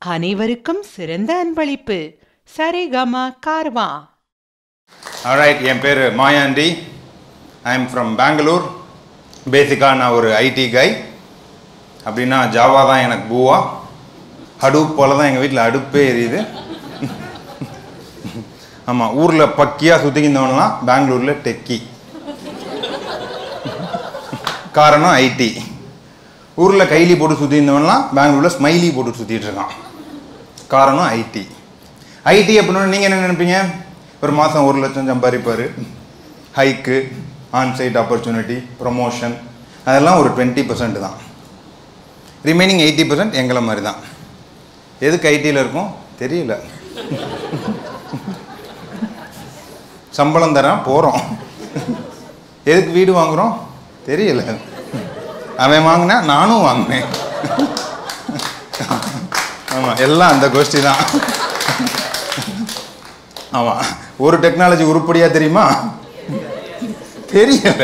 அனைவருக்கும் சிறந்த அன்பளிப்பு சரிகம கார்வா ஆல்ரைட் என் பேர் Mayandi I am from Bangalore பேசிக்காக நான் ஒரு ஐடி கை அப்படின்னா ஜாவா தான் எனக்கு பூவா ஹடூப் போல தான் எங்கள் வீட்டில் அடுப்பே எரியுது ஆமாம் ஊரில் பக்கியாக சுற்றிக்கிந்தவனலாம் பெங்களூரில் டெக்கி காரணம் ஐடி ஊரில் கைலி போட்டு சுற்றிருந்தவன்லாம் பெங்களூரில் ஸ்மைலி போட்டு சுற்றிட்டு இருக்கான் காரணம் ஐடி ஐடி அப்படின்னு நீங்கள் என்ன நினைப்பீங்க ஒரு மாதம் ஒரு லட்சம் சம்பாதிப்பார் ஹைக்கு ஆன்சைட் ஆப்பர்ச்சுனிட்டி ப்ரொமோஷன் அதெல்லாம் ஒரு டுவெண்ட்டி பர்சன்ட் தான் ரிமைனிங் எயிட்டி பர்சன்ட் எங்களை மாதிரி தான் எதுக்கு ஐடியில் இருக்கும் தெரியல சம்பளம் தரேன் போகிறோம் எதுக்கு வீடு வாங்குகிறோம் தெரியல அவன் வாங்கினா நானும் வாங்கினேன் ஆமாம் எல்லாம் அந்த கோஷ்டி தான் ஆமாம் ஒரு டெக்னாலஜி உருப்படியாக தெரியுமா தெரியல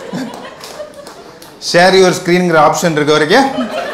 ஷேர் யுவர் ஸ்க்ரீனுங்கிற ஆப்ஷன் இருக்க வரைக்கும்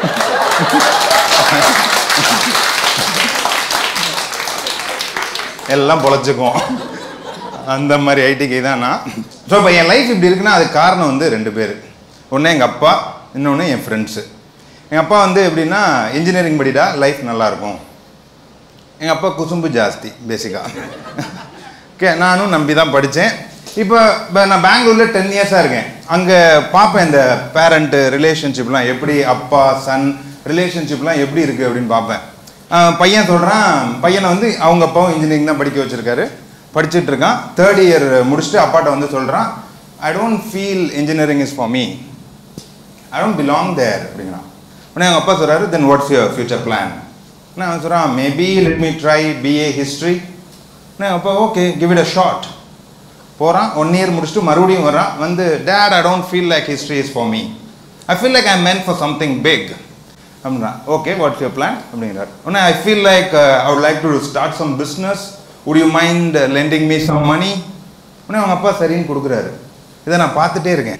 எல்லாம் பொழைச்சிக்கும் அந்த மாதிரி ஐடிக்கு தான் நான் ஸோ இப்போ என் லைஃப் இப்படி இருக்குன்னா அதுக்கு காரணம் வந்து ரெண்டு பேர் ஒன்று எங்கள் அப்பா இன்னொன்று என் ஃப்ரெண்ட்ஸு எங்கள் அப்பா வந்து எப்படின்னா இன்ஜினியரிங் படிடா லைஃப் நல்லாயிருக்கும் எங்கள் அப்பா குசும்பு ஜாஸ்தி பேசிக்காக ஓகே நானும் நம்பி தான் படித்தேன் இப்போ இப்போ நான் பெங்களூரில் டென் இயர்ஸாக இருக்கேன் அங்கே பார்ப்பேன் இந்த பேரண்ட்டு ரிலேஷன்ஷிப்லாம் எப்படி அப்பா சன் ரிலேஷன்ஷிப்லாம் எப்படி இருக்குது அப்படின்னு பார்ப்பேன் ஆஹ் பையன் சொல்கிறான் பையனை வந்து அவங்க அப்பாவும் இன்ஜினியரிங் தான் படிக்க வச்சுருக்காரு படிச்சுட்டு இருக்கான் தேர்ட் இயர் முடிச்சுட்டு அப்பாட்ட வந்து சொல்கிறான் I don't feel engineering is for me I don't belong there அப்படிங்கிறான் உடனே அவங்க அப்பா சொல்கிறாரு then what's your future plan நான் அவன் சொல்கிறான் maybe let me try BA history நான் அப்போ okay give it a shot போகிறான் ஒன் இயர் முடிச்சுட்டு மறுபடியும் வரான் வந்து dad I don't feel like history is for me I feel like I meant for something big அப்படின்றான் ஓகே வாட்ஸ் யுவர் பிளான் அப்படிங்கிறார் உடனே I feel like I would like to start some business would you mind lending me some money உடனே அவங்க அப்பா சரின்னு கொடுக்குறாரு இதை நான் பார்த்துட்டே இருக்கேன்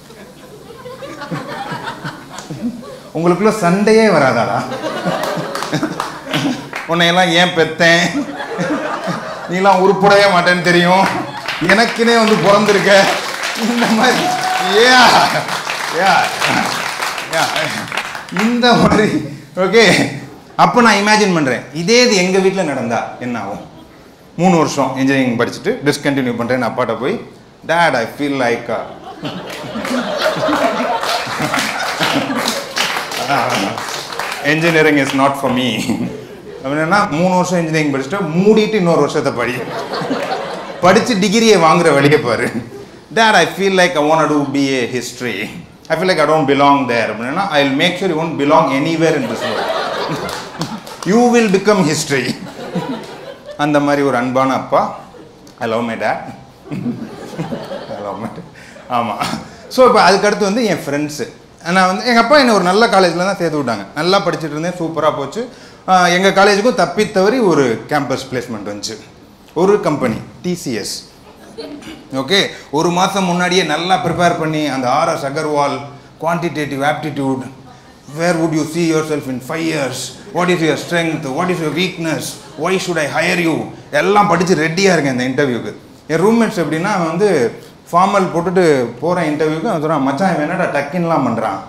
உங்களுக்குள்ள சண்டையே வராதாடா உன்னையெல்லாம் ஏன் பெத்தேன் நீலாம் உருப்படவே மாட்டேன்னு தெரியும் எனக்குனே வந்து பிறந்திருக்க இந்த மாதிரி ஏயா ஏயா யா. இந்த மாதிரி ஓகே அப்போ நான் இமேஜின் பண்ணுறேன் இதே இது எங்கள் வீட்டில் நடந்தா என்ன ஆகும் மூணு வருஷம் இன்ஜினியரிங் படிச்சுட்டு டிஸ்கண்டினியூ பண்ணுறேன்னு அப்பாட்ட போய் dad I feel like engineering is not for me அப்படின்னா மூணு வருஷம் இன்ஜினியரிங் படிச்சுட்டு மூடிட்டு இன்னொரு வருஷத்தை படி படித்து டிகிரியை வாங்குற வழியை பாரு dad I feel like I want to BA history I feel like I don't belong there அப்படின்னா I will make sure you won't belong anywhere in this world you will become history அந்த மாதிரி ஒரு அன்பான அப்பா I love my dad I love my ஆமாம் so இப்போ அதுக்கடுத்து வந்து என் ஃப்ரெண்ட்ஸு நான் வந்து எங்கள் அப்பா என்னை ஒரு நல்ல காலேஜில் தான் சேர்த்து விட்டாங்க நல்லா படிச்சுட்டு இருந்தேன் சூப்பராக போச்சு எங்கள் காலேஜுக்கும் தப்பி தவறி ஒரு கேம்பஸ் பிளேஸ்மெண்ட் வந்துச்சு ஒரு கம்பெனி டிசிஎஸ் ஓகே ஒரு மாதம் முன்னாடியே நல்லா ப்ரிப்பேர் பண்ணி அந்த RS Agarwal quantitative aptitude where would you see yourself in five years what is your strength what is your weakness why should I hire you எல்லாம் படித்து ரெடியாக இருக்கேன் இந்த இன்டர்வியூக்கு என் ரூம்மேட்ஸ் எப்படின்னா அவன் வந்து ஃபார்மல் போட்டுட்டு போகிறேன் இன்டர்வியூக்கு அவன் சொல்கிறான் மச்சான் இவன் என்னடா டக்கின்லாம் பண்ணுறான்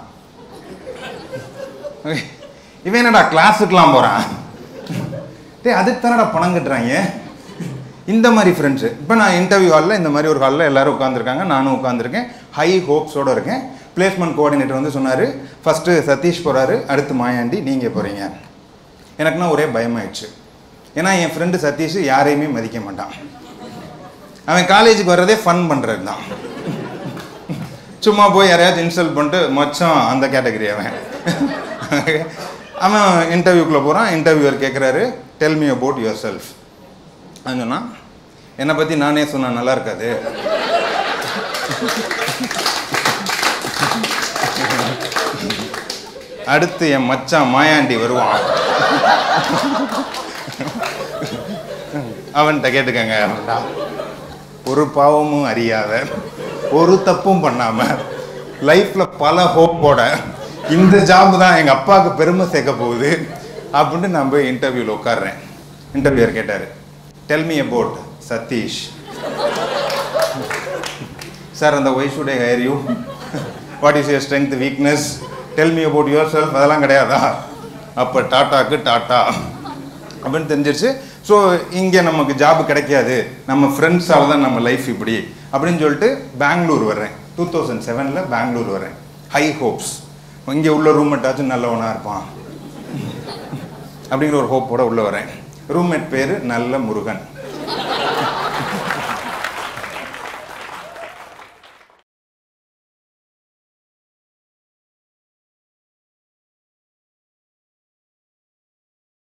இவன் என்னடா கிளாஸுக்கெலாம் போகிறான் டேய் அதுக்கு தானடா பணம் கட்டுறாங்க இந்த மாதிரி ஃப்ரெண்ட்ஸு இப்போ நான் இன்டர்வியூ ஹாலில் இந்த மாதிரி ஒரு ஹாலில் எல்லாரும் உட்காந்துருக்காங்க நானும் உட்காந்துருக்கேன் ஹை ஹோப்ஸோடு இருக்கேன் பிளேஸ்மெண்ட் கோஆர்டினேட்டர் வந்து சொன்னார் ஃபஸ்ட்டு சதீஷ் போகிறாரு அடுத்து மாயாண்டி நீங்கள் போகிறீங்க எனக்குன்னா ஒரே பயமாயிடுச்சு ஏன்னா என் ஃப்ரெண்டு சதீஷ் யாரையுமே மதிக்க மாட்டான் அவன் காலேஜுக்கு வர்றதே ஃபன் பண்ணுறது தான் சும்மா போய் யாரையாச்சும் இன்சல்ட் பண்ணிட்டு மொச்சம் அந்த கேட்டகரி அவன் அவன் இன்டர்வியூக்குள்ளே போகிறான் இன்டர்வியூவர் கேட்குறாரு tell me about yourself சொன்னான் என்னை பற்றி நானே சொன்னா நல்லா இருக்காது அடுத்து என் மச்சான் மாயாண்டி வருவான் அவன்கிட்ட கேட்டுக்கங்க அவன்டா ஒரு பாவமும் அறியாத ஒரு தப்பும் பண்ணாம லைஃப்ல பல ஹோப்போட இந்த ஜாப் தான் எங்க அப்பாவுக்கு பெருமை சேர்க்க போகுது அப்படின்ட்டு நான் போய் இன்டர்வியூவில் உட்காடுறேன் இன்டர்வியூர் கேட்டார் tell me about Satish sir அந்த why should I hire you what is your strength weakness tell me about yourself அதெல்லாம் கிடையாதா அப்போ டாட்டாக்கு டாட்டா அப்படின்னு தெரிஞ்சிருச்சு ஸோ இங்கே நமக்கு ஜாப் கிடைக்காது நம்ம ஃப்ரெண்ட்ஸால் தான் நம்ம லைஃப் இப்படி அப்படின்னு சொல்லிட்டு பெங்களூர் வர்றேன் டூ தௌசண்ட் செவனில் பெங்களூர் வரேன் ஹை ஹோப்ஸ் இங்கே உள்ள ரூம்மேட்டாச்சும் நல்லவனாக இருப்பான் அப்படிங்கிற ஒரு ஹோப்போட உள்ளே வரேன் ரூம்மேட் பேர் நல்ல முருகன்